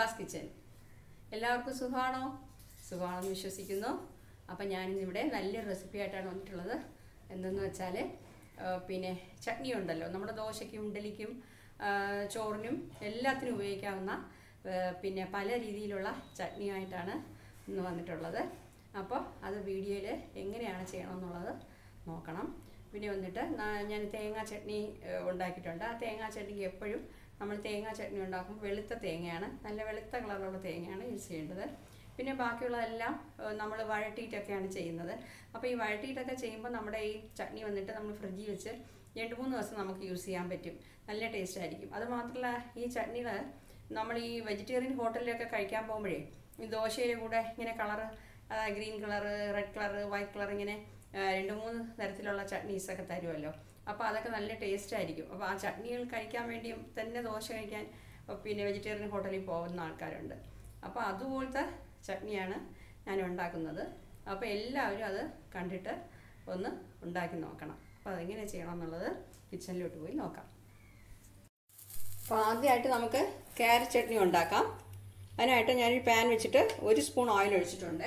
Sheeba's kitchen എല്ലാവർക്കും സുഖമാണോ സുഖമാണെന്ന് വിശ്വസിക്കുന്നു അപ്പം ഞാനിന്നിവിടെ നല്ലൊരു റെസിപ്പി ആയിട്ടാണ് വന്നിട്ടുള്ളത് എന്തെന്ന് വെച്ചാൽ പിന്നെ ചട്നി ഉണ്ടല്ലോ നമ്മുടെ ദോശയ്ക്കും ഇഡലിക്കും ആ, ചോറിനും എല്ലാത്തിനും ഉപയോഗിക്കാവുന്ന ആ, പിന്നെ പല രീതിയിലുള്ള ചട്നിയായിട്ടാണ് ഇന്ന് വന്നിട്ടുള്ളത് അപ്പോൾ അത് വീഡിയോയിൽ എങ്ങനെയാണ് ചെയ്യണമെന്നുള്ളത് നോക്കണം പിന്നെ വന്നിട്ട് നാ- ഞാൻ തേങ്ങാ ചട്നി ഏഹ്, ഉണ്ടാക്കിയിട്ടുണ്ട് ആ തേങ്ങാ ചട്നിക്ക് എപ്പോഴും നമ്മൾ തേങ്ങാ ചട്നി ഉണ്ടാക്കുമ്പോൾ വെളുത്ത തേങ്ങയാണ് നല്ല വെളുത്ത കളറുള്ള തേങ്ങയാണ് യൂസ് ചെയ്യേണ്ടത് പിന്നെ ബാക്കിയുള്ളതെല്ലാം നമ്മൾ വഴട്ടിയിട്ടൊക്കെയാണ് ചെയ്യുന്നത് അപ്പോൾ ഈ വഴട്ടിയിട്ടൊക്കെ ചെയ്യുമ്പോൾ നമ്മുടെ ഈ ചട്നി വന്നിട്ട് നമ്മൾ ഫ്രിഡ്ജിൽ വെച്ച് രണ്ട് മൂന്ന് ദിവസം നമുക്ക് യൂസ് ചെയ്യാൻ പറ്റും നല്ല ടേസ്റ്റ് ആയിരിക്കും അത് മാത്രമല്ല ഈ ചട്നികൾ നമ്മൾ ഈ വെജിറ്റേറിയൻ ഹോട്ടലിലൊക്കെ കഴിക്കാൻ പോകുമ്പോഴേ ഈ ദോശയുടെ കൂടെ ഇങ്ങനെ colour green colour red colour white colour ഇങ്ങനെ ആ, രണ്ട് മൂന്ന് തരത്തിലുള്ള ചട്നീസൊക്കെ തരുമല്ലോ അപ്പോൾ അതൊക്കെ നല്ല ടേസ്റ്റ് ആയിരിക്കും അപ്പോൾ ആ ചട്നികൾ കഴിക്കാൻ വേണ്ടിയും തന്നെ ദോശ കഴിക്കാൻ ആ, പിന്നെ വെജിറ്റേറിയൻ ഹോട്ടലിൽ പോകുന്ന ആൾക്കാരുണ്ട് അപ്പോൾ അതുപോലത്തെ ചട്നിയാണ് ഞാൻ ഉണ്ടാക്കുന്നത് അപ്പോൾ എല്ലാവരും അത് കണ്ടിട്ട് ഒന്ന് ഉണ്ടാക്കി നോക്കണം അപ്പോൾ അതെങ്ങനെ ചെയ്യണം എന്നുള്ളത് കിച്ചണിലോട്ട് പോയി നോക്കാം അപ്പോൾ ആദ്യമായിട്ട് നമുക്ക് ക്യാരറ്റ് ചട്നി ഉണ്ടാക്കാം അതിനായിട്ട് ഞാനൊരു പാൻ വെച്ചിട്ട് ഒരു സ്പൂൺ ഓയിൽ ഒഴിച്ചിട്ടുണ്ട്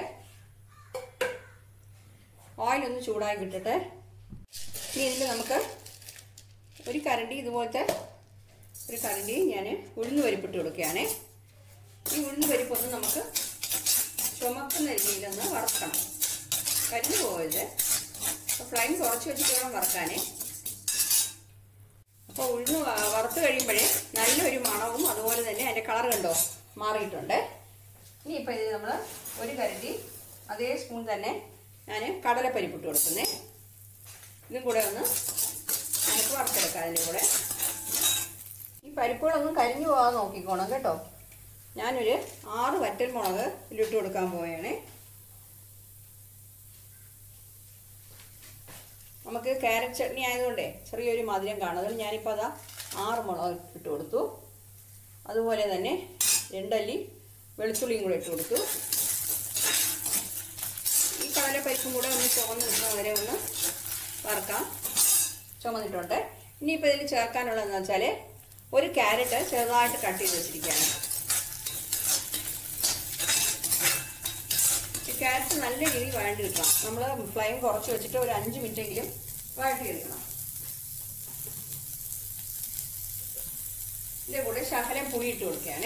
ഓയിൽ ഒന്ന് ചൂടായി കിട്ടട്ടെ ഇനി ഇതിൽ നമുക്ക് ഒരു കരണ്ടി ഇതുപോലത്തെ ഒരു കരണ്ടി ഞാൻ ഉഴുന്ന് പരിപ്പിട്ട് കൊടുക്കുകയാണേ ഈ ഉഴുന്ന് പരിപ്പൊന്ന് നമുക്ക് ചുമക്കുന്ന രീതിയിലൊന്ന് വറുക്കണം കരിഞ്ഞു പോകരുത് അപ്പോൾ ഫ്ലെയിം കുറച്ച് വെച്ചിട്ട് വേണം വറുക്കാനേ അപ്പോൾ ഉഴുന്ന് വ- വറുത്ത് കഴിയുമ്പോഴേ നല്ലൊരു മണവും അതുപോലെ തന്നെ അതിൻ്റെ കളർ കണ്ടോ മാറിയിട്ടുണ്ട് ഇനി ഇപ്പോൾ ഇത് നമ്മൾ ഒരു കരുതി അതേ സ്പൂൺ തന്നെ ഞാൻ കടലപ്പരിപ്പിട്ട് കൊടുക്കുന്നേ ഇതും കൂടെ ഒന്ന് നമുക്ക് വറുത്തെടുക്കാം അതിൻ്റെ കൂടെ ഈ പരിപ്പുകളൊന്നും കരിഞ്ഞു പോകാതെ നോക്കിക്കോണം കേട്ടോ ഞാനൊരു ആറ് വറ്റൽമുളക് ഇതിലിട്ട് കൊടുക്കാൻ പോവുകയാണേ നമുക്ക് ക്യാരറ്റ് ചട്നി ആയതുകൊണ്ടേ ചെറിയൊരു മധുരം കാണും അതിൽ ഞാനിപ്പോൾ അതാ ആറ് മുളക് ഇട്ട് കൊടുത്തു അതുപോലെ തന്നെ രണ്ടല്ലി വെളുത്തുള്ളിയും കൂടെ ഇട്ട് കൊടുത്തു ഈ കടലപ്പരിപ്പും കൂടെ ഒന്ന് ചുവന്ന് നിൽക്കുന്ന വരെ ഒന്ന് വറുക്കാം ചുമന്നിട്ടുണ്ട് ഇനിയിപ്പോൾ ഇതിൽ ചേർക്കാനുള്ളതെന്ന് വെച്ചാൽ ഒരു ക്യാരറ്റ് ചെറുതായിട്ട് കട്ട് ചെയ്ത് വെച്ചിരിക്കുകയാണ് ഈ ക്യാരറ്റ് നല്ല രീതിയിൽ വഴണ്ടി കിട്ടണം നമ്മൾ ഫ്ലെയിം കുറച്ച് വെച്ചിട്ട് ഒരു അഞ്ച് മിനിറ്റെങ്കിലും വഴട്ടി എടുക്കണം ഇതിൻ്റെ കൂടെ ശകലം പുളി ഇട്ട് കൊടുക്കുകയാണ്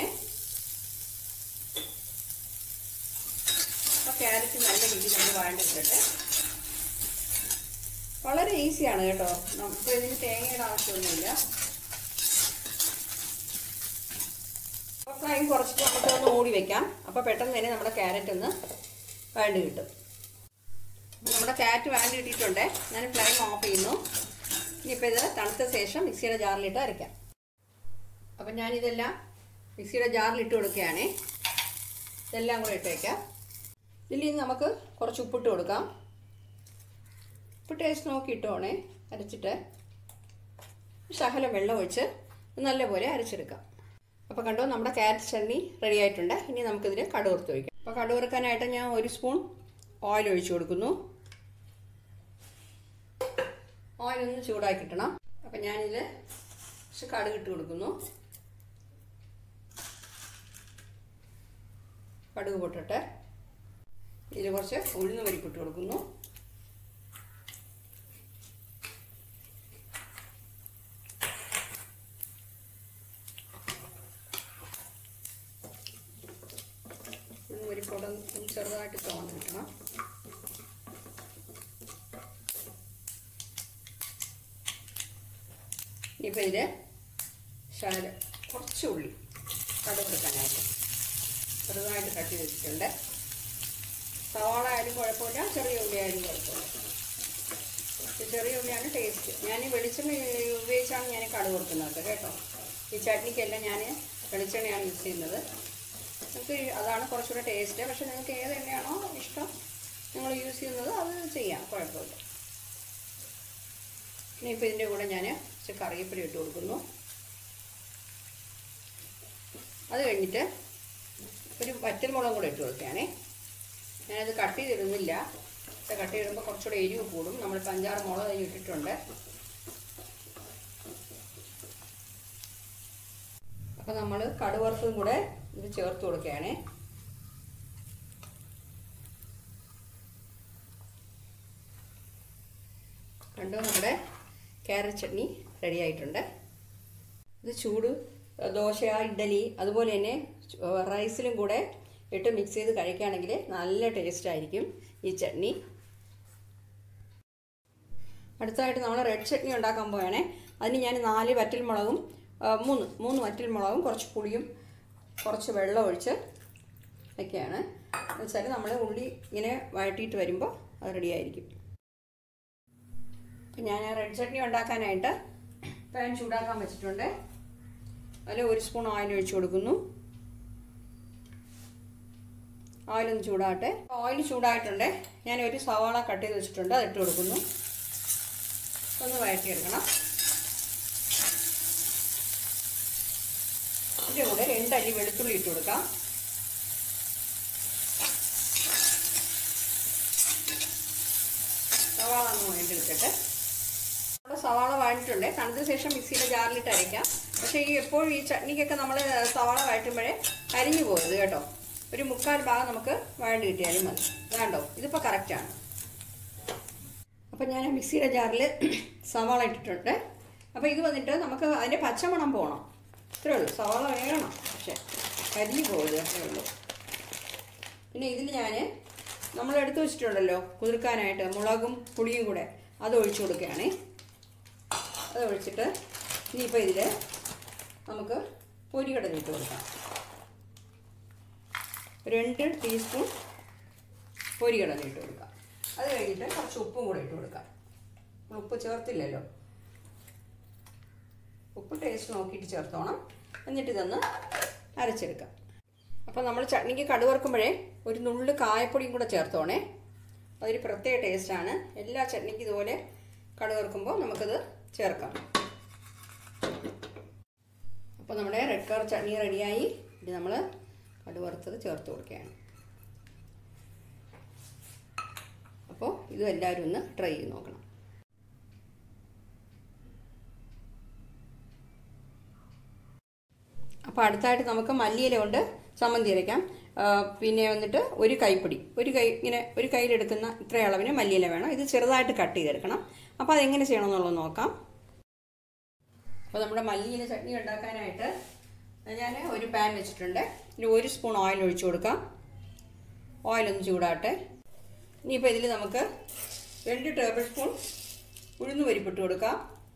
അപ്പോൾ ക്യാരറ്റ് നല്ല രീതിയിൽ നമ്മൾ വഴണ്ടിട്ടിട്ട് വളരെ ഈസിയാണ് കേട്ടോ നമുക്ക് ഇതിന് തേങ്ങയുടെ ആവശ്യമൊന്നുമില്ല അപ്പോൾ ഫ്ലെയിം കുറച്ചിട്ട് നമുക്ക് ഒന്ന് മൂടി വെക്കാം അപ്പോൾ പെട്ടെന്ന് തന്നെ നമ്മുടെ ക്യാരറ്റ് ഒന്ന് വഴണ്ട് കിട്ടും നമ്മുടെ ക്യാരറ്റ് വഴണ്ട് കിട്ടിയിട്ടുണ്ട് ഞാൻ ഫ്ലെയിം ഓഫ് ചെയ്യുന്നു ഇനിയിപ്പോൾ ഇത് തണുത്ത ശേഷം മിക്സിയുടെ ജാറിലിട്ട് അരയ്ക്കാം അപ്പം ഞാനിതെല്ലാം മിക്സിയുടെ ജാറിലിട്ട് കൊടുക്കുകയാണേ ഇതെല്ലാം കൂടെ ഇട്ട് വയ്ക്കാം ഇതിൽ ഇനി നമുക്ക് കുറച്ച് ഉപ്പിട്ട് കൊടുക്കാം ഉപ്പ് ടേസ്റ്റ് നോക്കി ഇട്ടോണേ അരച്ചിട്ട് ശകലം വെള്ളം ഒഴിച്ച് നല്ലപോലെ അരച്ചെടുക്കാം അപ്പോൾ കണ്ടോ നമ്മുടെ ക്യാരറ്റ് ചട്നി റെഡി ആയിട്ടുണ്ട് ഇനി നമുക്കിതിൽ കടുവറുത്ത് ഒഴിക്കാം അപ്പോൾ കടുവറുക്കാനായിട്ട് ഞാൻ ഒരു സ്പൂൺ ഓയിൽ ഒഴിച്ചു കൊടുക്കുന്നു ഓയിൽ ഒന്ന് ചൂടാക്കി കിട്ടണം അപ്പം ഞാനിതിൽ കുറച്ച് കടുക് ഇട്ട് കൊടുക്കുന്നു കടുക് പൊട്ടിട്ട് ഇതിൽ കുറച്ച് ഉഴുന്ന് പരിപ്പിട്ട് കൊടുക്കുന്നു ഉഴുന്ന് പരിപ്പോടെ ഒന്ന് ചെറുതായിട്ട് തോന്നി കിട്ടണം ഇനിയിപ്പോൾ ഇതിൽ ശകലം കുറച്ച് ഉള്ളി കടുക് എടുക്കാനായിട്ട് ചെറുതായിട്ട് കട്ട് ചെയ്ത് വെച്ചിട്ടുണ്ട് സവാള ആയാലും കുഴപ്പമില്ല ചെറിയ ഉള്ളി ആയാലും കുഴപ്പമില്ല ഈ ചെറിയ ഉള്ളിയാണ് ടേസ്റ്റ് ഞാൻ വെളിച്ചെണ്ണ ഉപയോഗിച്ചാണ് ഞാൻ കടുക് കൊടുക്കുന്നത് കേട്ടോ ഈ ചട്നിക്കെല്ലാം ഞാൻ വെളിച്ചെണ്ണയാണ് യൂസ് ചെയ്യുന്നത് നിങ്ങൾക്ക് അതാണ് കുറച്ചുകൂടെ ടേസ്റ്റ് പക്ഷെ നിങ്ങൾക്ക് ഏത് എണ്ണയാണോ ഇഷ്ടം നിങ്ങൾ യൂസ് ചെയ്യുന്നത് അത് ചെയ്യാം കുഴപ്പമില്ല ഇനിയിപ്പോൾ ഇതിൻ്റെ കൂടെ ഞാൻ ഇച്ചിരി കറിവേപ്പില ഇട്ട് കൊടുക്കുന്നു അത് കഴിഞ്ഞിട്ട് ഒരു വറ്റൽമുളകും കൂടെ ഇട്ട് കൊടുക്കുകയാണേ ഞാനത് കട്ട് ചെയ്തിടുന്നില്ല പക്ഷെ കട്ട് ചെയ്തിടുമ്പോൾ കുറച്ചുകൂടെ എരിവ് കൂടും നമ്മൾ അഞ്ചാറ് മുളക് അതിൽ ഇട്ടിട്ടുണ്ട് അപ്പോൾ നമ്മൾ കടുവറുത്തും കൂടെ ഇത് ചേർത്ത് കൊടുക്കുകയാണേ കണ്ടോ നമ്മുടെ ക്യാരറ്റ് ചട്നി റെഡി ആയിട്ടുണ്ട് ഇത് ചൂട് ദോശ ഇഡ്ഡലി അതുപോലെ തന്നെ റൈസിലും കൂടെ ഇട്ട് മിക്സ് ചെയ്ത് കഴിക്കുകയാണെങ്കിൽ നല്ല ടേസ്റ്റ് ആയിരിക്കും ഈ ചട്നി അടുത്തതായിട്ട് നമ്മൾ റെഡ് ചട്നി ഉണ്ടാക്കാൻ പോവുകയാണേ അതിന് ഞാൻ നാല് വറ്റൽമുളകും ആ, മൂന്ന് മൂന്ന് വറ്റൽമുളകും കുറച്ച് പുളിയും കുറച്ച് വെള്ളം ഒഴിച്ച് ഒക്കെയാണ് എന്ന് വെച്ചാൽ നമ്മൾ ഉള്ളി ഇങ്ങനെ വഴറ്റിയിട്ട് വരുമ്പോൾ അത് റെഡി ആയിരിക്കും അപ്പം ഞാൻ റെഡ് ചട്നി ഉണ്ടാക്കാനായിട്ട് പാൻ ചൂടാക്കാൻ വെച്ചിട്ടുണ്ട് അതിൽ ഒരു സ്പൂൺ ഓയിൽ ഒഴിച്ച് കൊടുക്കുന്നു ഓയിലൊന്ന് ചൂടാകട്ടെ ഓയിൽ ചൂടായിട്ടുണ്ട് ഞാൻ ഒരു സവാള കട്ട് ചെയ്ത് വെച്ചിട്ടുണ്ട് അത് ഇട്ട് കൊടുക്കുന്നു ഒന്ന് വഴറ്റിയെടുക്കണം ഇതിൻ്റെ കൂടെ രണ്ടല്ലി വെളുത്തുള്ളി ഇട്ട് കൊടുക്കാം സവാള ഒന്ന് വേണ്ടിയെടുക്കട്ടെ നമ്മുടെ സവാള വഴറ്റിട്ടുണ്ട് തണുത്ത ശേഷം മിക്സിയുടെ ജാറിലിട്ട് അരയ്ക്കാം പക്ഷേ ഈ എപ്പോഴും ഈ ചട്നിക്കൊക്കെ നമ്മൾ സവാള വഴറ്റുമ്പോഴേ അരിഞ്ഞു പോകരുത് കേട്ടോ ഒരു മുക്കാൽ ഭാഗം നമുക്ക് വഴണ്ട് കിട്ടിയാലും മതി വേണ്ടോ ഇതിപ്പോൾ കറക്റ്റാണ് അപ്പം ഞാൻ മിക്സിയുടെ ജാറിൽ സവാള ഇട്ടിട്ടുണ്ട് അപ്പോൾ ഇത് വന്നിട്ട് നമുക്ക് അതിൻ്റെ പച്ചമണം പോകണം ഇത്രേ ഉള്ളൂ സവാള വേണം പക്ഷേ കരിഞ്ഞു പോകരുത് അത്രേ ഉള്ളൂ പിന്നെ ഇതിൽ ഞാൻ നമ്മൾ എടുത്തു വെച്ചിട്ടുണ്ടല്ലോ കുതിർക്കാനായിട്ട് മുളകും പുളിയും കൂടെ അത് ഒഴിച്ചു കൊടുക്കുകയാണേ അത് ഒഴിച്ചിട്ട് ഇനിയിപ്പോൾ ഇതിൽ നമുക്ക് പൊരികടല ഇട്ട് കൊടുക്കാം രണ്ട് ടീസ്പൂൺ പൊരികടല ഇട്ട് കൊടുക്കാം അത് കഴിഞ്ഞിട്ട് കുറച്ച് ഉപ്പും കൂടെ ഇട്ട് കൊടുക്കാം നമ്മൾ ഉപ്പ് ചേർത്തില്ലല്ലോ ഉപ്പ് ടേസ്റ്റ് നോക്കിയിട്ട് ചേർത്തോണം എന്നിട്ട് ഇതൊന്ന് അരച്ചെടുക്കാം അപ്പോൾ നമ്മൾ ചട്നിക്ക് കടുവറുക്കുമ്പോഴേ ഒരു നുള്ളു കായപ്പൊടിയും കൂടെ ചേർത്തോണേ അതൊരു പ്രത്യേക ടേസ്റ്റാണ് എല്ലാ ചട്നിക്കും ഇതുപോലെ കടുവറുക്കുമ്പോൾ നമുക്കത് ചേർക്കാം അപ്പോൾ നമ്മുടെ റെഡ് കളർ ചട്നി റെഡിയായി ഇത് നമ്മൾ കടുവറുത്തത് ചേർത്ത് കൊടുക്കുകയാണ് അപ്പോൾ ഇതും എല്ലാവരും ഒന്ന് ട്രൈ ചെയ്ത് നോക്കണം അപ്പോൾ അടുത്തായിട്ട് നമുക്ക് മല്ലിയില കൊണ്ട് ചമ്മന്തി അരയ്ക്കാം ആ, പിന്നെ വന്നിട്ട് ഒരു കൈപ്പിടി ഒരു കൈ ഇങ്ങനെ ഒരു കയ്യിലെടുക്കുന്ന ഇത്ര അളവിന് മല്ലിയില വേണം ഇത് ചെറുതായിട്ട് കട്ട് ചെയ്തെടുക്കണം അപ്പോൾ അതെങ്ങനെ ചെയ്യണം എന്നുള്ളത് നോക്കാം അപ്പോൾ നമ്മുടെ മല്ലിയില ചട്നി ഉണ്ടാക്കാനായിട്ട് ഞാൻ ഒരു പാൻ വെച്ചിട്ടുണ്ട് ഇനി ഒരു സ്പൂൺ ഓയിൽ ഒഴിച്ചു കൊടുക്കാം ഓയിലൊന്ന് ചൂടാട്ടെ ഇനിയിപ്പോൾ ഇതിൽ നമുക്ക് രണ്ട് ടേബിൾ സ്പൂൺ ഉഴുന്ന് പരിപ്പിട്ട് കൊടുക്കാം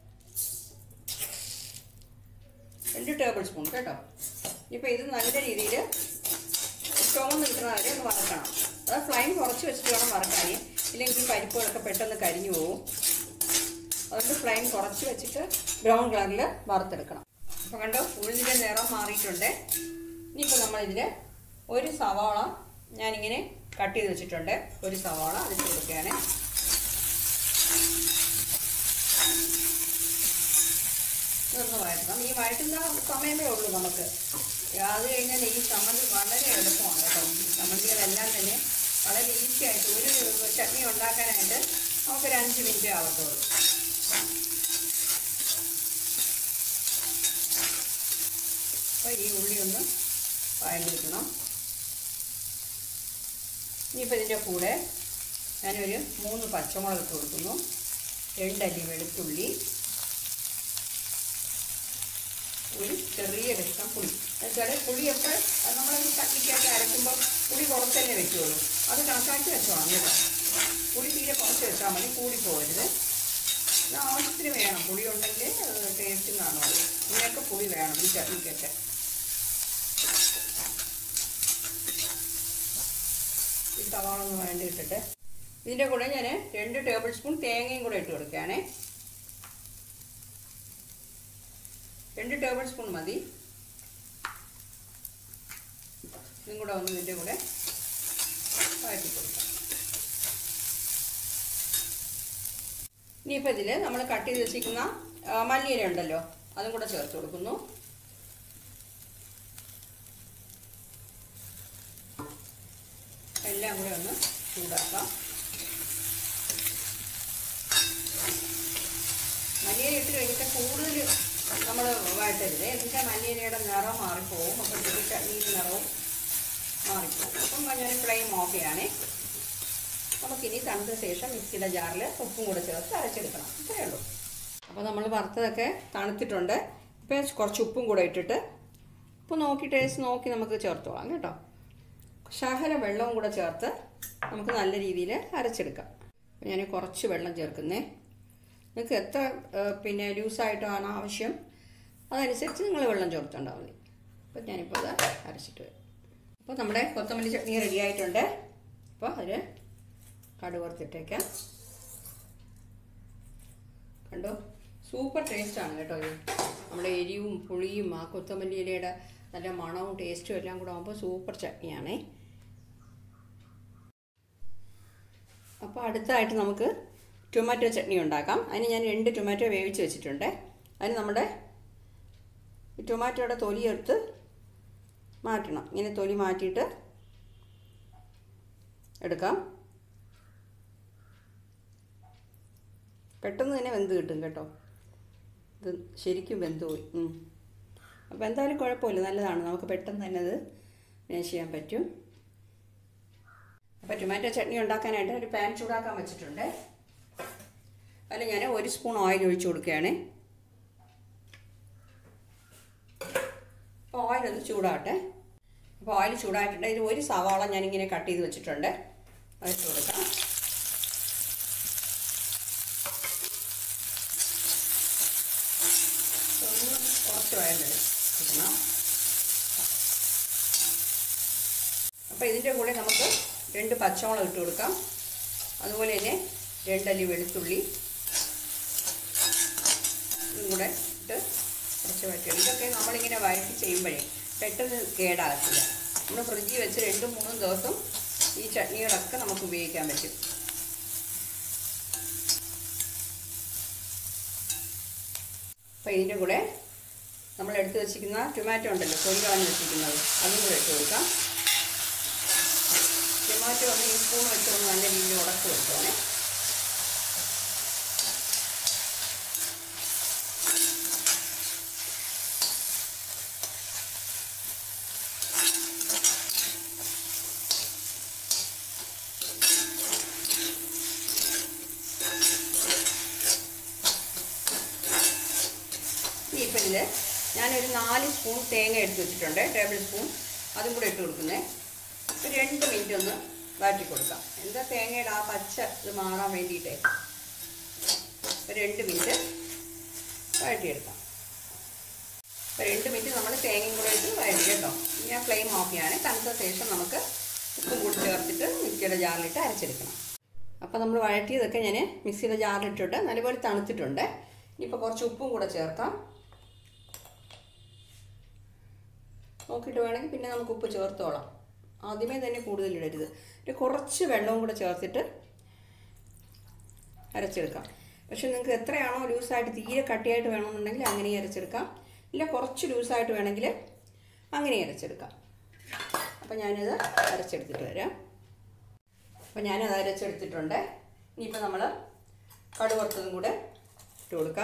രണ്ട് ടേബിൾ സ്പൂൺ കേട്ടോ ഇപ്പോൾ ഇത് നല്ല രീതിയിൽ ചുവന്ന് നിൽക്കുന്ന വരെ ഒന്ന് വറക്കണം അത് ഫ്ലൈം കുറച്ച് വെച്ചിട്ട് വേണം വറക്കാൻ ഇല്ലെങ്കിൽ ഈ പരിപ്പുകളൊക്കെ പെട്ടെന്ന് കരിഞ്ഞു പോകും അതുകൊണ്ട് ഫ്ലൈം കുറച്ച് വെച്ചിട്ട് ബ്രൗൺ കളറിൽ വറുത്തെടുക്കണം അപ്പോൾ കണ്ടോ ഉഴുതിൻ്റെ നിറം മാറിയിട്ടുണ്ട് ഇനിയിപ്പോൾ നമ്മളിതിൽ ഒരു സവാള ഞാനിങ്ങനെ കട്ട് ചെയ്ത് വെച്ചിട്ടുണ്ട് ഒരു സവാള അതിട്ട് കൊടുക്കുകയാണ് ഇതൊന്ന് വഴറ്റണം ഈ വഴറ്റുന്ന സമയമേ ഉള്ളൂ നമുക്ക് അത് കഴിഞ്ഞാൽ ഈ ചമ്മന്തി വളരെ എളുപ്പമാണ് കേട്ടോ ഈ ചമ്മന്തികളെല്ലാം തന്നെ വളരെ ഈസി ആയിട്ട് ഒരു ചട്നി ഉണ്ടാക്കാനായിട്ട് നമുക്കൊരു അഞ്ച് മിനിറ്റ് ആവത്തുള്ളൂ അപ്പോൾ ഈ ഉള്ളി ഒന്ന് വഴഞ്ഞെടുക്കണം ഇനിയിപ്പോൾ ഇതിൻ്റെ കൂടെ ഞാനൊരു മൂന്ന് പച്ചമുളക് ഇട്ട് കൊടുക്കുന്നു രണ്ടല്ലി വെളുത്തുള്ളി ഒരു ചെറിയ കഷ്ണം പുളി എന്നുവെച്ചാൽ പുളിയൊക്കെ നമ്മൾ ഈ ചട്നിക്കൊക്കെ അരയ്ക്കുമ്പോൾ പുളി കുറച്ചല്ലേ വെക്കുകയുള്ളൂ അത് കണക്കാക്കി വെച്ചോണം കേട്ടോ പുളി തീരെ കുറച്ച് വെച്ചാൽ മതി കൂടി പോകരുത് ഇത് ആവശ്യത്തിന് വേണം പുളി ഉണ്ടെങ്കിൽ ടേസ്റ്റും കാണുമല്ലോ ഇതിനൊക്കെ പുളി വേണം ഈ ചട്നിക്കൊക്കെ ഈ സവാള ഒന്ന് വേണ്ടി ഇട്ടിട്ട് ഇതിൻ്റെ കൂടെ ഞാൻ രണ്ട് ടേബിൾ സ്പൂൺ തേങ്ങയും കൂടെ ഇട്ട് കൊടുക്കുകയാണേ രണ്ട് ടേബിൾ സ്പൂൺ മതി ഇതും കൂടെ ഒന്ന് ഇതിൻ്റെ കൂടെ വഴറ്റി കൊടുക്കാം ഇനിയിപ്പോൾ ഇതിൽ നമ്മൾ കട്ട് ചെയ്ത് വെച്ചിരിക്കുന്ന ആ, മല്ലിയില ഉണ്ടല്ലോ അതും കൂടെ ചേർത്ത് കൊടുക്കുന്നു എല്ലാം കൂടെ ഒന്ന് ചൂടാക്കാം മല്ലിയില ഇട്ട് കഴിഞ്ഞിട്ട് കൂടുതൽ നമ്മൾ വഴറ്റരുത് എന്നിട്ട് മല്ലിയിലയുടെ നിറം മാറിപ്പോവും അപ്പോഴത്തേക്ക് ചട്നിയുടെ നിറവും മാറിപ്പോവും അപ്പം ഞാൻ ഫ്ലെയിം ഓഫ് ചെയ്യണേ നമുക്കിനി തണുത്ത ശേഷം മിക്സിയുടെ ജാറിൽ ഉപ്പും കൂടെ ചേർത്ത് അരച്ചെടുക്കണം ഇത്രയേ ഉള്ളൂ അപ്പോൾ നമ്മൾ വറുത്തതൊക്കെ തണുത്തിട്ടുണ്ട് ഇപ്പോൾ കുറച്ച് ഉപ്പും കൂടെ ഇട്ടിട്ട് ഉപ്പ് നോക്കി ടേസ്റ്റ് നോക്കി നമുക്ക് ചേർത്തോളാം കേട്ടോ ശകല വെള്ളവും കൂടെ ചേർത്ത് നമുക്ക് നല്ല രീതിയിൽ അരച്ചെടുക്കാം ഞാൻ കുറച്ച് വെള്ളം ചേർക്കുന്നേ നിങ്ങൾക്ക് എത്ര ഏഹ്, പിന്നെ ലൂസായിട്ടാണ് ആവശ്യം അതനുസരിച്ച് നിങ്ങൾ വെള്ളം ചേർത്തുണ്ടാൽ മതി അപ്പോൾ ഞാനിപ്പോൾ അത് അരച്ചിട്ട് വരും അപ്പോൾ നമ്മുടെ കൊത്തമല്ലി ചട്നി റെഡി ആയിട്ടുണ്ട് അപ്പോൾ അതിൽ കടുക് വറുത്തിട്ടേക്കാം കണ്ടോ സൂപ്പർ ടേസ്റ്റാണ് കേട്ടോ ഇത് നമ്മുടെ എരിവും പുളിയും ആ കൊത്തമല്ലി ഇലയുടെ നല്ല മണവും ടേസ്റ്റും എല്ലാം കൂടെ ആകുമ്പോൾ സൂപ്പർ ചട്നിയാണേ അപ്പോൾ അടുത്തായിട്ട് നമുക്ക് ടൊമാറ്റോ ചട്നി ഉണ്ടാക്കാം അതിന് ഞാൻ രണ്ട് ടൊമാറ്റോ വേവിച്ച് വെച്ചിട്ടുണ്ട് അതിന് നമ്മുടെ ഈ ടൊമാറ്റോയുടെ തൊലി എടുത്ത് മാറ്റണം ഇങ്ങനെ തൊലി മാറ്റിയിട്ട് എടുക്കാം പെട്ടെന്ന് തന്നെ വെന്ത് കിട്ടും കേട്ടോ ഇത് ശരിക്കും വെന്ത് പോയി ഉം. അപ്പോൾ എന്തായാലും കുഴപ്പമില്ല നല്ലതാണ് നമുക്ക് പെട്ടെന്ന് തന്നെ അത് മാഷ് ചെയ്യാൻ പറ്റും അപ്പോൾ ടൊമാറ്റോ ചട്നി ഉണ്ടാക്കാനായിട്ട് ഒരു പാൻ ചൂടാക്കാൻ വെച്ചിട്ടുണ്ട് അതിൽ ഞാൻ ഒരു സ്പൂൺ ഓയിൽ ഒഴിച്ച് കൊടുക്കുകയാണ് അപ്പോൾ ഓയിൽ ഒന്ന് ചൂടാവട്ടെ അപ്പോൾ ഓയിൽ ചൂടായിട്ടുണ്ട് ഇതിൽ ഒരു സവാള ഞാനിങ്ങനെ കട്ട് ചെയ്ത് വെച്ചിട്ടുണ്ട് അത് ഇട്ട് കൊടുക്കാം ഒന്ന് കുറച്ച് വയറിൽ കിട്ടണം അപ്പോൾ ഇതിൻ്റെ കൂടെ നമുക്ക് രണ്ട് പച്ചമുളക് ഇട്ട് കൊടുക്കാം അതുപോലെ തന്നെ രണ്ടല്ലി വെളുത്തുള്ളി ഇതും കൂടെ ഇട്ട് കുറച്ച് വഴറ്റുക ഇതൊക്കെ നമ്മളിങ്ങനെ വഴറ്റി ചെയ്യുമ്പോഴേ പെട്ടെന്ന് കേടാകത്തില്ല നമ്മൾ ഫ്രിഡ്ജിൽ വെച്ച് രണ്ടും മൂന്നും ദിവസം ഈ ചട്നികളൊക്കെ നമുക്ക് ഉപയോഗിക്കാൻ പറ്റും അപ്പോൾ ഇതിൻ്റെ കൂടെ നമ്മൾ എടുത്ത് വെച്ചിരിക്കുന്ന ടൊമാറ്റോ ഉണ്ടല്ലോ തൊലി കളഞ്ഞ് വെച്ചിരിക്കുന്നത് അതും കൂടെ ഇട്ട് കൊടുക്കാം ടൊമാറ്റോ ഒന്ന് ഈ സ്പൂൺ വെച്ചൊന്ന് നല്ല രീതിയിൽ ഉടച്ച് വെച്ചോണേ ഇനി ഇപ്പം ഇതിൽ ഞാനൊരു നാല് സ്പൂൺ തേങ്ങ എടുത്ത് വെച്ചിട്ടുണ്ട് ടേബിൾ സ്പൂൺ അതും കൂടെ ഇട്ട് കൊടുക്കുന്നേ ഒരു രണ്ട് മിനിറ്റ് ഒന്ന് വാറ്റി കൊടുക്കാം എന്താ തേങ്ങയുടെ ആ പച്ച ഇത് മാറാൻ വേണ്ടിയിട്ടേ ഒരു രണ്ട് മിനിറ്റ് വഴറ്റിയെടുക്കാം അപ്പോൾ രണ്ട് മിനിറ്റ് നമ്മൾ തേങ്ങയും കൂടെ ഇട്ട് വഴറ്റി കേട്ടോ ഇനി ഞാൻ ഫ്ലെയിം ഓഫ് ചെയ്യാണ് തണുത്ത ശേഷം നമുക്ക് ഉപ്പും കൂടി ചേർത്തിട്ട് മിക്സിയുടെ ജാറിലിട്ട് അരച്ചെടുക്കണം അപ്പോൾ നമ്മൾ വഴറ്റിയതൊക്കെ ഞാൻ മിക്സിയുടെ ജാറിലിട്ടിട്ട് നല്ലപോലെ തണുത്തിട്ടുണ്ട് ഇനിയിപ്പോൾ കുറച്ച് ഉപ്പും കൂടെ ചേർക്കാം നോക്കിയിട്ട് വേണമെങ്കിൽ പിന്നെ നമുക്ക് ഉപ്പ് ചേർത്തോളാം ആദ്യമേ തന്നെ കൂടുതലിടരുത് ഒരു കുറച്ച് വെള്ളവും കൂടെ ചേർത്തിട്ട് അരച്ചെടുക്കാം പക്ഷെ നിങ്ങൾക്ക് എത്രയാണോ ലൂസായിട്ട് തീരെ കട്ടിയായിട്ട് വേണമെന്നുണ്ടെങ്കിൽ അങ്ങനെ അരച്ചെടുക്കാം ഇല്ല കുറച്ച് ലൂസായിട്ട് വേണമെങ്കിൽ അങ്ങനെ അരച്ചെടുക്കാം അപ്പോൾ ഞാനിത് അരച്ചെടുത്തിട്ട് വരാം അപ്പോൾ ഞാനത് അരച്ചെടുത്തിട്ടുണ്ട് ഇനിയിപ്പോൾ നമ്മൾ കടുവറുത്തതും കൂടെ ഇട്ട് കൊടുക്കാം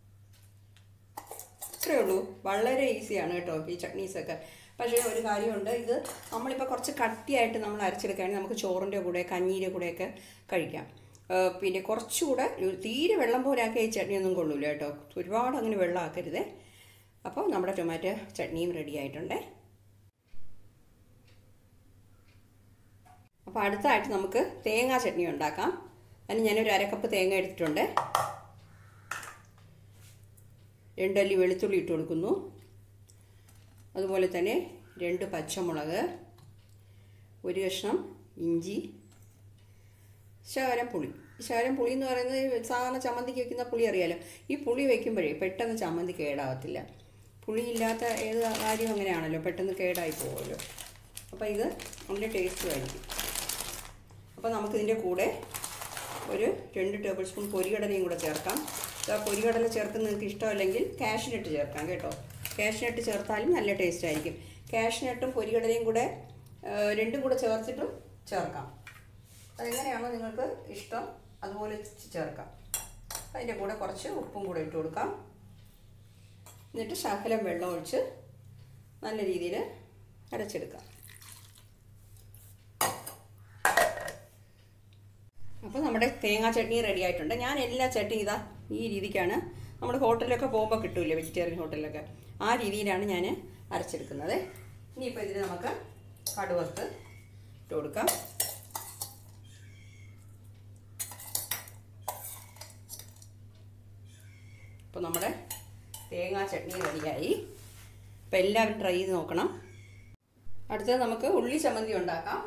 ഇത്രയേ ഉള്ളൂ വളരെ ഈസിയാണ് കേട്ടോ ഈ ചട്നീസൊക്കെ പക്ഷേ ഒരു കാര്യമുണ്ട് ഇത് നമ്മളിപ്പോൾ കുറച്ച് കട്ടിയായിട്ട് നമ്മൾ അരച്ചെടുക്കുകയാണെങ്കിൽ നമുക്ക് ചോറിൻ്റെ കൂടെ കഞ്ഞീൻ്റെ കൂടെയൊക്കെ കഴിക്കാം ഏഹ് പിന്നെ കുറച്ചുകൂടെ ഒരു തീരെ വെള്ളം പോലെ ആക്കിയ ഈ ചട്നിയൊന്നും കൊള്ളൂല കേട്ടോ ഒരുപാട് അങ്ങനെ വെള്ളം ആക്കരുതേ അപ്പോൾ നമ്മുടെ ടൊമാറ്റോ ചട്നിയും റെഡി ആയിട്ടുണ്ട് അപ്പോൾ അടുത്തായിട്ട് നമുക്ക് തേങ്ങാ ചട്നി ഉണ്ടാക്കാം അതിന് ഞാനൊരു അരക്കപ്പ് തേങ്ങ എടുത്തിട്ടുണ്ട് രണ്ടല്ലി വെളുത്തുള്ളി ഇട്ട് കൊടുക്കുന്നു അതുപോലെ തന്നെ രണ്ട് പച്ചമുളക് ഒരു കഷ്ണം ഇഞ്ചി ശകലം പുളി ശകലം പുളി എന്ന് പറയുന്നത് സാധാരണ ചമ്മന്തിക്ക് വെക്കുന്ന പുളി അറിയാലോ ഈ പുളി വെക്കുമ്പോഴേ പെട്ടെന്ന് ചമ്മന്തി കേടാവത്തില്ല പുളി ഇല്ലാത്ത ഏത് കാര്യം അങ്ങനെയാണല്ലോ പെട്ടെന്ന് കേടായി പോകുമല്ലോ അപ്പോൾ ഇത് നല്ല ടേസ്റ്റും ആയിരിക്കും അപ്പോൾ നമുക്കിതിൻ്റെ കൂടെ ഒരു രണ്ട് ടേബിൾ സ്പൂൺ പൊരികടലയും കൂടെ ചേർക്കാം ആ പൊരികടല ചേർക്കുന്ന നിങ്ങൾക്ക് ഇഷ്ടമല്ലെങ്കിൽ കാഷ്നട്ട് ചേർക്കാം കേട്ടോ കാഷ്നട്ട് ചേർത്താലും നല്ല ടേസ്റ്റ് ആയിരിക്കും കാഷ്നട്ടും പൊരികടലയും കൂടെ ആ, രണ്ടും കൂടെ ചേർത്തിട്ടും ചേർക്കാം അതെങ്ങനെയാണോ നിങ്ങൾക്ക് ഇഷ്ടം അതുപോലെ ചെ- ചേർക്കാം അതിൻ്റെ കൂടെ കുറച്ച് ഉപ്പും കൂടെ ഇട്ട് കൊടുക്കാം എന്നിട്ട് ശകലം വെള്ളം ഒഴിച്ച് നല്ല രീതിയിൽ അരച്ചെടുക്കാം അപ്പോൾ നമ്മുടെ തേങ്ങാ ചട്നി റെഡി ആയിട്ടുണ്ട് ഞാൻ എല്ലാ ചട്നി ഇതാ ഈ രീതിക്കാണ് നമ്മുടെ ഹോട്ടലിലൊക്കെ പോകുമ്പോൾ കിട്ടൂലേ വെജിറ്റേറിയൻ ഹോട്ടലിലൊക്കെ ആ രീതിയിലാണ് ഞാൻ അരച്ചെടുക്കുന്നത് ഇനിയിപ്പോൾ ഇതിന് നമുക്ക് കടുവത്ത് ഇട്ട് കൊടുക്കാം അപ്പോൾ നമ്മുടെ തേങ്ങാ ചട്നി റെഡിയായി അപ്പോൾ എല്ലാവരും ട്രൈ ചെയ്ത് നോക്കണം അടുത്തത് നമുക്ക് ഉള്ളി ചമ്മന്തി ഉണ്ടാക്കാം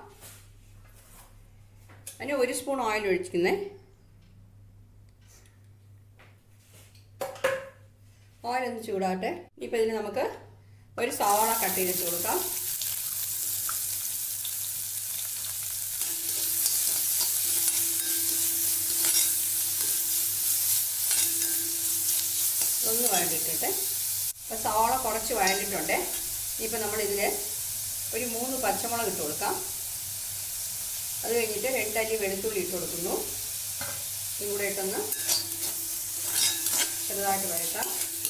അതിന് ഒരു സ്പൂൺ ഓയിൽ ഒഴിക്കുന്നേ ഓയിൽ ഒന്ന് ചൂടാട്ടെ ഇപ്പം ഇതിന് നമുക്ക് ഒരു സവാള കട്ട് ചെയ്തിട്ട് കൊടുക്കാം ഒന്ന് വഴണ്ടിട്ടിട്ട് ഇപ്പം സവാള കുറച്ച് വഴണ്ടിട്ടുണ്ട് ഇപ്പം നമ്മളിതിൽ ഒരു മൂന്ന് പച്ചമുളക് ഇട്ട് കൊടുക്കാം അത് കഴിഞ്ഞിട്ട് രണ്ടല്ലി വെളുത്തുള്ളി ഇട്ട് കൊടുക്കുന്നു ഇതും കൂടെ ഇട്ടൊന്ന് ചെറുതായിട്ട് വഴറ്റാം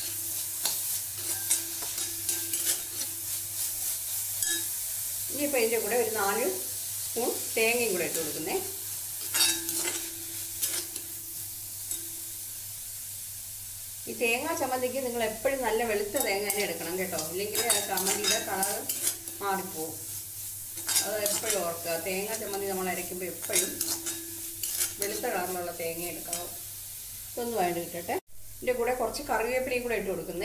ഇനിയിപ്പോൾ ഇതിൻ്റെ കൂടെ ഒരു നാല് സ്പൂൺ തേങ്ങയും കൂടെ ഇട്ട് കൊടുക്കുന്നേ ഈ തേങ്ങാ ചമ്മന്തിക്ക് നിങ്ങൾ എപ്പോഴും നല്ല വെളുത്ത തേങ്ങ തന്നെ എടുക്കണം കേട്ടോ ഇല്ലെങ്കിൽ ആ ചമ്മന്തിയുടെ കളർ മാറിപ്പോവും അത് എപ്പോഴും ഓർക്കുക തേങ്ങ ചമ്മന്തി നമ്മൾ അരയ്ക്കുമ്പോൾ എപ്പോഴും വെളുത്ത കളറിലുള്ള തേങ്ങ എടുക്കണം ഇതൊന്ന് വേണ്ടി കിട്ടട്ടെ ഇതിൻ്റെ കൂടെ കുറച്ച് കറിവേപ്പിലയും കൂടെ ഇട്ട് കൊടുക്കുന്നേ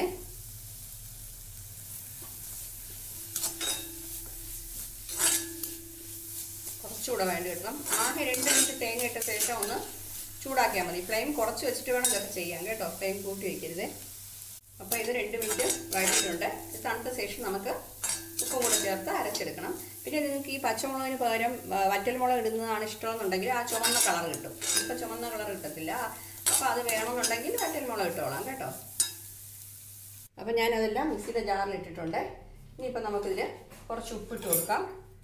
കുറച്ചുകൂടെ വേണ്ടി കിട്ടണം ആകെ രണ്ട് മിനിറ്റ് തേങ്ങ ഇട്ട ശേഷം ഒന്ന് ചൂടാക്കിയാൽ മതി ഫ്ലെയിം കുറച്ച് വെച്ചിട്ട് വേണം ഇതൊക്കെ ചെയ്യാൻ കേട്ടോ ഫ്ലെയിം കൂട്ടി വയ്ക്കരുത് അപ്പോൾ ഇത് രണ്ട് മിനിറ്റ് വഴറ്റിയിട്ടുണ്ട് ഇത് തണുത്ത ശേഷം നമുക്ക് ഉപ്പും കൂടെ ചേർത്ത് അരച്ചെടുക്കണം പിന്നെ നിങ്ങൾക്ക് ഈ പച്ചമുളകിന് പകരം വറ്റൽമുളക് ഇടുന്നതാണ് ഇഷ്ടമെന്നുണ്ടെങ്കിൽ ആ ചുവന്ന കളർ കിട്ടും ഇപ്പോൾ ചുവന്ന കളർ കിട്ടത്തില്ല അപ്പോൾ അത് വേണമെന്നുണ്ടെങ്കിൽ വറ്റൽമുളക് ഇട്ടോളാം കേട്ടോ അപ്പോൾ ഞാനതെല്ലാം മിക്സിയുടെ ജാറിൽ ഇട്ടിട്ടുണ്ട് ഇനിയിപ്പോൾ നമുക്കിതിൽ കുറച്ച് ഉപ്പിട്ട് കൊടുക്കാം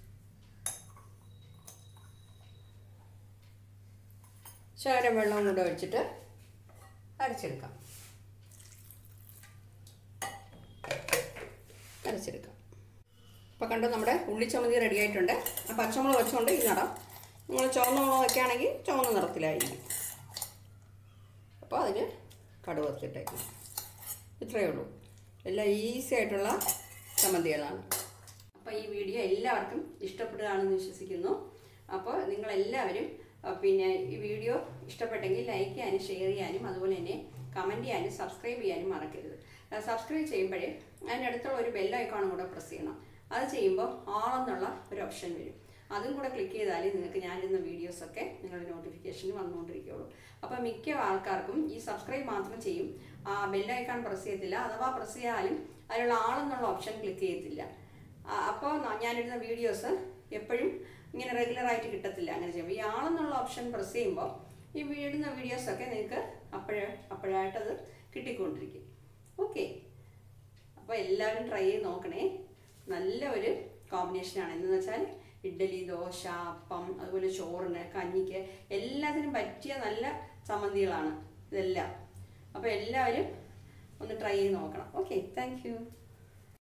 ശകലം വെള്ളവും കൂടെ ഒഴിച്ചിട്ട് അരച്ചെടുക്കാം അരച്ചെടുക്കാം അപ്പോൾ കണ്ടോ നമ്മുടെ ഉള്ളിച്ചമ്മന്തി റെഡി ആയിട്ടുണ്ട് ആ പച്ചമുളക് വെച്ചുകൊണ്ട് ഈ നിറം നിങ്ങൾ ചുവന്ന മുളക് വയ്ക്കുകയാണെങ്കിൽ ചുവന്ന നിറത്തിലായിരിക്കും അപ്പോൾ അതിന് കടുക് വറുത്തിട്ടേക്കും ഇത്രയേ ഉള്ളൂ എല്ലാം ഈസി ആയിട്ടുള്ള ചമ്മന്തികളാണ് അപ്പോൾ ഈ വീഡിയോ എല്ലാവർക്കും ഇഷ്ടപ്പെടുകയാണെന്ന് വിശ്വസിക്കുന്നു അപ്പോൾ നിങ്ങളെല്ലാവരും പിന്നെ ഈ വീഡിയോ ഇഷ്ടപ്പെട്ടെങ്കിൽ ലൈക്ക് ചെയ്യാനും ഷെയർ ചെയ്യാനും അതുപോലെ തന്നെ കമൻറ്റ് ചെയ്യാനും സബ്സ്ക്രൈബ് ചെയ്യാനും മറക്കരുത് സബ്സ്ക്രൈബ് ചെയ്യുമ്പോഴേ അതിനടുത്തുള്ള ഒരു ബെൽ ഐക്കോണും കൂടെ പ്രസ് ചെയ്യണം അത് ചെയ്യുമ്പോൾ ആളെന്നുള്ള ഒരു ഓപ്ഷൻ വരും അതും കൂടെ ക്ലിക്ക് ചെയ്താൽ നിങ്ങൾക്ക് ഞാനിരുന്ന വീഡിയോസൊക്കെ നിങ്ങളുടെ നോട്ടിഫിക്കേഷന് വന്നുകൊണ്ടിരിക്കുകയുള്ളൂ അപ്പോൾ മിക്ക ആൾക്കാർക്കും ഈ സബ്സ്ക്രൈബ് മാത്രം ചെയ്യും ആ ബെൽ ഐക്കൺ പ്രസ് ചെയ്യത്തില്ല അഥവാ പ്രസ് ചെയ്യാലും അതിലുള്ള ആളെന്നുള്ള ഓപ്ഷൻ ക്ലിക്ക് ചെയ്യത്തില്ല അപ്പോൾ ഞാനിടുന്ന വീഡിയോസ് എപ്പോഴും ഇങ്ങനെ റെഗുലറായിട്ട് കിട്ടത്തില്ല അങ്ങനെ ചെയ്യുമ്പോൾ ഈ ആളെന്നുള്ള ഓപ്ഷൻ പ്രസ് ചെയ്യുമ്പോൾ ഈ വീടുന്ന വീഡിയോസൊക്കെ നിങ്ങൾക്ക് അപ്പോഴേ അപ്പോഴായിട്ടത് കിട്ടിക്കൊണ്ടിരിക്കും ഓക്കെ അപ്പോൾ എല്ലാവരും ട്രൈ ചെയ്ത് നോക്കണേ നല്ല ഒരു കോമ്പിനേഷനാണ് എന്ന് വെച്ചാൽ ഇഡ്ഡലി ദോശ അപ്പം അതുപോലെ ചോറിന് കഞ്ഞിക്ക് എല്ലാത്തിനും പറ്റിയ നല്ല ചമ്മന്തികളാണ് ഇതെല്ലാം അപ്പോൾ എല്ലാവരും ഒന്ന് ട്രൈ ചെയ്ത് നോക്കണം ഓക്കെ താങ്ക്